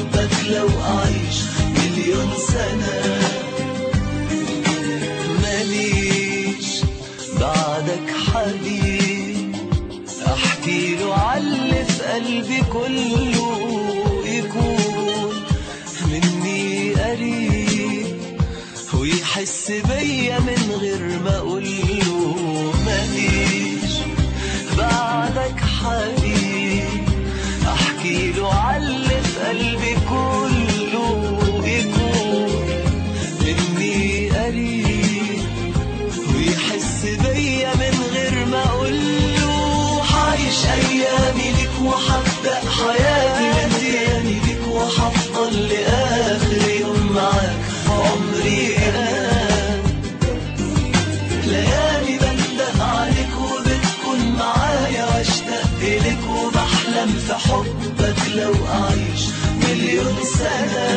حبك لو أعيش مليون سنة ماليش بعدك حبيب احكي له عاللي في قلبي كله يكون مني قريب ويحس بيا من غير ما اقوله ماليش بعدك حبيب احكي له عاللي في قلبي كله يكون مني قريب ويحس بيا من غير ما اقوله حعيش ايامي ليك وحبدا حياتي من تاني ليك وحفضل لاخر يوم معاك عمري انا ليالي بنده عليك وبتكون معايا واشتاق اليك وبحلم في حبك لو اعيش مليون سنه